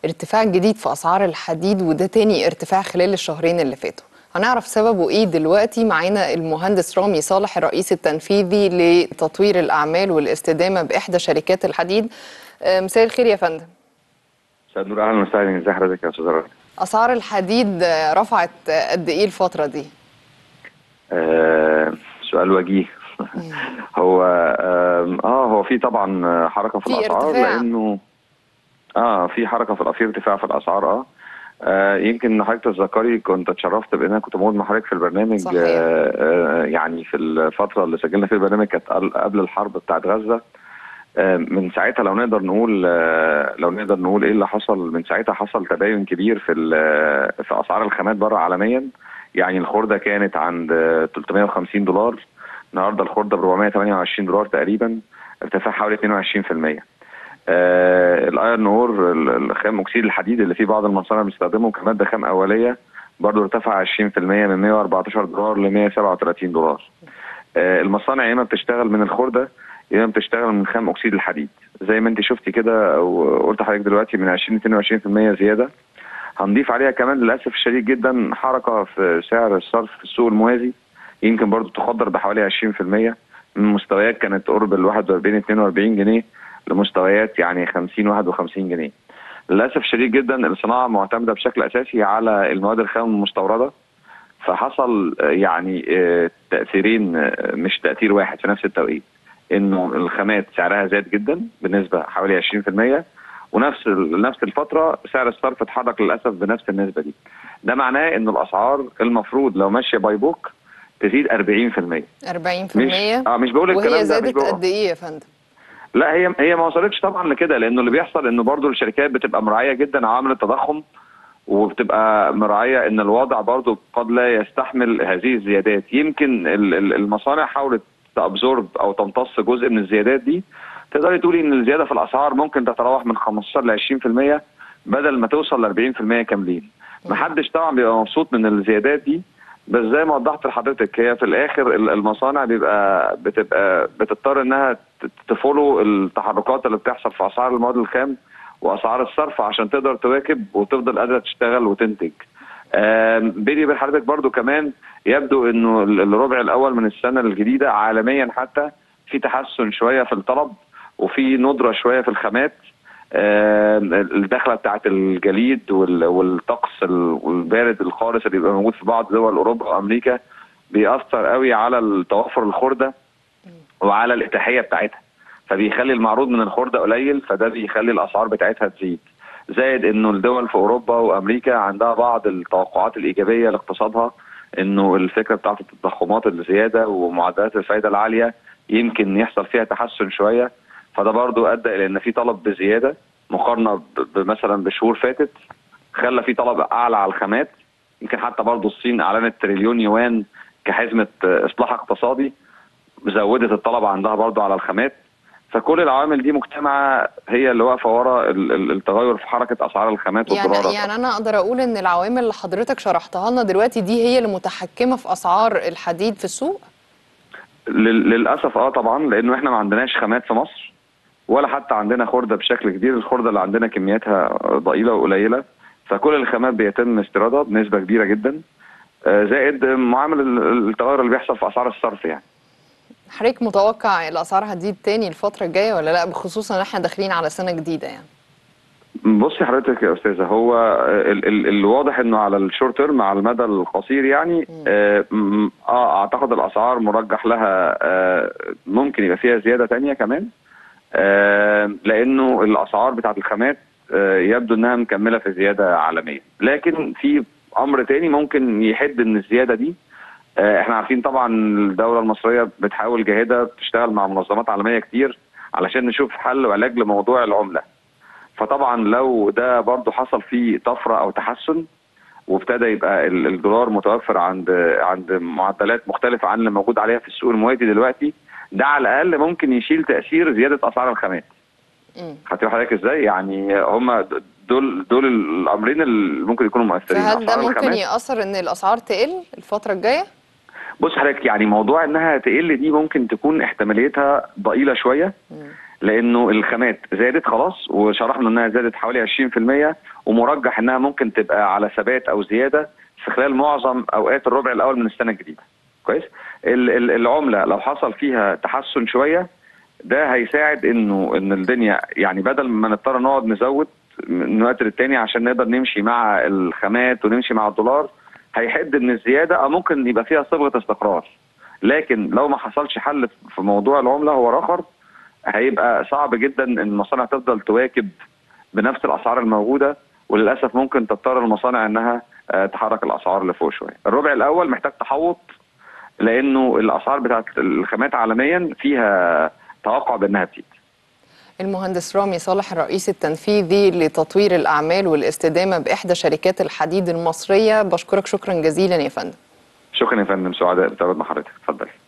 ارتفاع جديد في اسعار الحديد وده تاني ارتفاع خلال الشهرين اللي فاتوا هنعرف سببه ايه دلوقتي معانا المهندس رامي صالح الرئيس التنفيذي لتطوير الاعمال والاستدامه باحدى شركات الحديد آه، مساء الخير يا فندم استاذ نور اهلا وسهلا ازي حضرتك يا استاذ رامي اسعار الحديد آه، رفعت آه، قد ايه الفتره دي آه سؤال وجيه هو آه, اه هو في طبعا حركه في, في الاسعار ارتفاع. لانه اه في حركه في في ارتفاع في الاسعار اه آه يمكن حضرتك تتذكري كنت اتشرفت بان انا كنت موجود مع حضرتك في البرنامج صحيح. آه آه يعني في الفتره اللي سجلنا فيها البرنامج كانت قبل- قبل الحرب بتاعت غزه آه من ساعتها لو نقدر نقول آه لو نقدر نقول ايه اللي حصل من ساعتها حصل تباين كبير في ال- في اسعار الخامات بره عالميا يعني الخرده كانت عند آه، 350 دولار النهارده الخرده ب 428 دولار تقريبا ارتفاع حوالي 22% آه الايرن اور ال- الخام اكسيد الحديد اللي فيه بعض المصانع بتستخدمه كماده خام اوليه برضه ارتفع 20% من 114 دولار ل 137 دولار آه المصانع يا اما بتشتغل من الخرده يا اما بتشتغل من خام اكسيد الحديد زي ما انت شفتي كده وقلت لحضرتك دلوقتي من 20 ل 22% زياده هنضيف عليها كمان للاسف الشديد جدا حركه في سعر الصرف في السوق الموازي يمكن برضو تخدر بحوالي 20% من مستويات كانت قرب ال 41 42 جنيه لمستويات يعني 50 51 جنيه. للاسف الشديد جدا الصناعه معتمده بشكل اساسي على المواد الخام المستورده فحصل آه، يعني آه، تاثيرين آه، مش تاثير واحد في نفس التوقيت انه الخامات سعرها زاد جدا بنسبه حوالي 20% ونفس ال- نفس الفتره سعر الصرف اتحرك للاسف بنفس النسبه دي. ده معناه ان الاسعار المفروض لو ماشيه باي بوك تزيد 40% 40% مش اه مش بقول الكلام ده وهي مش زادت بقول- قد ايه يا فندم لا هي هي ما وصلتش طبعا لكده لانه اللي بيحصل انه برضو الشركات بتبقى مراعيه جدا عوامل التضخم وبتبقى مراعيه ان الوضع برضو قد لا يستحمل هذه الزيادات يمكن ال- ال- المصانع حاولت تابزورب او تمتص جزء من الزيادات دي تقدري تقولي ان الزياده في الاسعار ممكن تتراوح من 15 ل 20% بدل ما توصل ل 40% كاملين محدش طبعا بيبقى مبسوط من الزيادات دي بس زي ما وضحت لحضرتك هي في الاخر ال- المصانع بيبقى بتبقى بتضطر انها ت- تفولو التحركات اللي بتحصل في اسعار المواد الخام واسعار الصرف عشان تقدر تواكب وتفضل قادره تشتغل وتنتج. آم، بيني وبين حضرتك برضو كمان يبدو انه ال- الربع الاول من السنه الجديده عالميا حتى في تحسن شويه في الطلب وفي ندره شويه في الخامات آم، الدخله بتاعت الجليد وال- والطقس ال- والبارد القارس اللي بيبقى موجود في بعض دول اوروبا وامريكا بيأثر قوي على التوفر الخرده وعلى الاتاحيه بتاعتها فبيخلي المعروض من الخرده قليل فده بيخلي الاسعار بتاعتها تزيد زائد انه الدول في اوروبا وامريكا عندها بعض التوقعات الايجابيه لاقتصادها انه الفكره بتاعت التضخمات الزياده ومعدلات الفائده العاليه يمكن يحصل فيها تحسن شويه فده برضو ادى الى ان في طلب بزياده مقارنه ب- ب- مثلا بشهور فاتت خلى في طلب اعلى على الخامات يمكن حتى برضو الصين اعلنت تريليون يوان كحزمه آه، اصلاح اقتصادي زودت الطلب عندها برضو على الخامات فكل العوامل دي مجتمعه هي اللي واقفه ورا ال- ال- التغير في حركه اسعار الخامات يعني والدولار يعني انا اقدر اقول ان العوامل اللي حضرتك شرحتها لنا دلوقتي دي هي اللي متحكمه في اسعار الحديد في السوق لل- للاسف اه طبعا لانه احنا ما عندناش خامات في مصر ولا حتى عندنا خرده بشكل كبير الخرده اللي عندنا كمياتها ضئيله وقليله فكل الخامات بيتم استيرادها بنسبه كبيره جدا آه، زائد معامل ال- التغير اللي بيحصل في اسعار الصرف يعني حضرتك متوقع الاسعار هتزيد تاني الفتره الجايه ولا لا بخصوصا ان احنا داخلين على سنه جديده يعني بصي حضرتك يا استاذه هو ال- ال- الواضح انه على الشورت تيرم على المدى القصير يعني آه, م- اه اعتقد الاسعار مرجح لها آه ممكن يبقى فيها زياده تانية كمان آه لانه الاسعار بتاعت الخامات آه يبدو انها مكمله في زياده عالميه لكن في امر تاني ممكن يحد من الزياده دي آه احنا عارفين طبعا الدوله المصريه بتحاول جاهده بتشتغل مع منظمات عالميه كتير علشان نشوف حل وعلاج لموضوع العمله فطبعا لو ده برضو حصل فيه طفره او تحسن وابتدى يبقى ال- الدولار متوفر عند عند معدلات مختلفه عن اللي موجود عليها في السوق الموازي دلوقتي ده على الاقل ممكن يشيل تاثير زياده اسعار الخامات. مم. هتبقى حضرتك ازاي؟ يعني هم دول دول الامرين اللي ممكن يكونوا مؤثرين فهل ده أسعار ممكن الخامات. ياثر ان الاسعار تقل الفتره الجايه بص حضرتك يعني موضوع انها تقل دي ممكن تكون احتماليتها ضئيله شويه مم. لانه الخامات زادت خلاص وشرحنا انها زادت حوالي 20% ومرجح انها ممكن تبقى على ثبات او زياده في خلال معظم اوقات الربع الاول من السنه الجديده. كويس؟ ال- ال- العمله لو حصل فيها تحسن شويه ده هيساعد انه ان الدنيا يعني بدل ما نضطر نقعد نزود من وقت للتاني عشان نقدر نمشي مع الخامات ونمشي مع الدولار هيحد من الزياده او ممكن يبقى فيها صبغه استقرار لكن لو ما حصلش حل في موضوع العمله هو اخر هيبقى صعب جدا ان المصانع تفضل تواكب بنفس الاسعار الموجوده وللاسف ممكن تضطر المصانع انها آه، تحرك الاسعار لفوق شويه. الربع الاول محتاج تحوط لانه الاسعار بتاعت الخامات عالميا فيها توقع بانها تزيد. المهندس رامي صالح الرئيس التنفيذي لتطوير الأعمال والاستدامة بإحدى شركات الحديد المصرية بشكرك شكرا جزيلا يا فندم شكرا يا فندم سعداء بتواجد مع حضرتك اتفضلي.